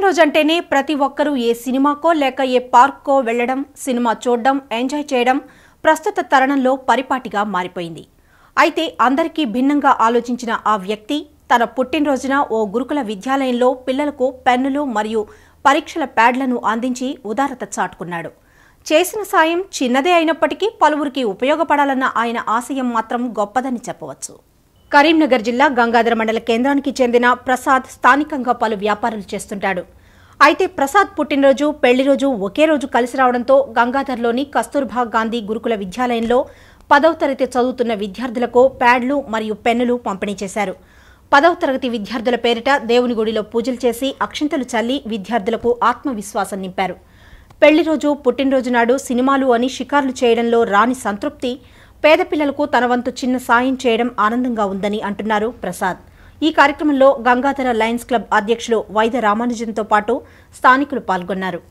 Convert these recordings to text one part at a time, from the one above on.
పుట్టినరోజు అంటేనే ప్రతి ఒక్కరూ ఏ సినిమాకో లేక ఏ పార్క్కో వెళ్లడం సినిమా చూడడం ఎంజాయ్ చేయడం ప్రస్తుత తరుణంలో పరిపాటిగా మారిపోయింది అయితే అందరికీ భిన్నంగా ఆలోచించిన ఆ వ్యక్తి తన పుట్టినరోజున ఓ గురుకుల విద్యాలయంలో పిల్లలకు పెన్నులు మరియు పరీక్షల ప్యాడ్లను అందించి ఉదారత చాటుకున్నాడు చేసిన సాయం చిన్నదే అయినప్పటికీ పలువురికి ఉపయోగపడాలన్న ఆయన ఆశయం మాత్రం గొప్పదని చెప్పవచ్చు కరీంనగర్ జిల్లా గంగాధర మండల కేంద్రానికి చెందిన ప్రసాద్ స్థానికంగా పలు వ్యాపారాలు చేస్తుంటాడు అయితే ప్రసాద్ పుట్టినరోజు పెళ్లి రోజు ఒకే రోజు కలిసి రావడంతో గంగాధర్లోని కస్తూర్బా గాంధీ గురుకుల విద్యాలయంలో పదవ తరగతి చదువుతున్న విద్యార్థులకు ప్యాడ్లు మరియు పెన్నులు పంపిణీ చేశారు పదవ తరగతి విద్యార్థుల పేరిట దేవుని గుడిలో పూజలు చేసి అక్షింతలు చల్లి విద్యార్థులకు ఆత్మవిశ్వాసం నింపారు పెళ్లి రోజు పుట్టినరోజు నాడు సినిమాలు అని షికార్లు చేయడంలో రాని సంతృప్తి పేద పిల్లలకు తన వంతు చిన్న సాయం చేయడం ఆనందంగా ఉందని అంటున్నారు ప్రసాద్ ఈ కార్యక్రమంలో గంగాధర లయన్స్ క్లబ్ అధ్యక్షులు వైద రామానుజన్తో పాటు స్థానికులు పాల్గొన్నారు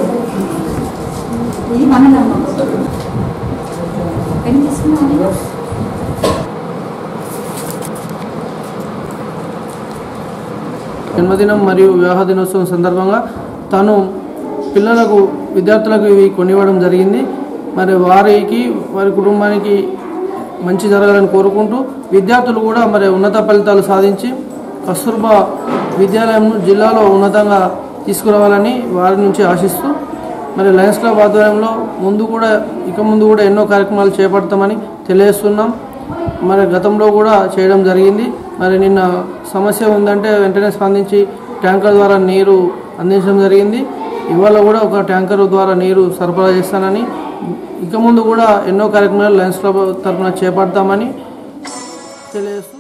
జన్మదినం మరియు వివాహ దినోత్సవం సందర్భంగా తను పిల్లలకు విద్యార్థులకు ఇవి కొనివ్వడం జరిగింది మరి వారికి వారి కుటుంబానికి మంచి జరగాలని కోరుకుంటూ విద్యార్థులు కూడా మరి ఉన్నత ఫలితాలు సాధించి కస్తూర్బా విద్యాలయంను జిల్లాలో ఉన్నతంగా తీసుకురావాలని వారి నుంచి ఆశిస్తూ మరి లయన్స్ క్లబ్ ఆధ్వర్యంలో ముందు కూడా ఇక ముందు కూడా ఎన్నో కార్యక్రమాలు చేపడతామని తెలియజేస్తున్నాం మరి గతంలో కూడా చేయడం జరిగింది మరి నిన్న సమస్య ఉందంటే వెంటనే స్పందించి ట్యాంకర్ ద్వారా నీరు అందించడం జరిగింది ఇవాళ కూడా ఒక ట్యాంకర్ ద్వారా నీరు సరఫరా చేస్తానని ఇక ముందు కూడా ఎన్నో కార్యక్రమాలు లయన్స్ క్లబ్ తరఫున చేపడతామని తెలియజేస్తూ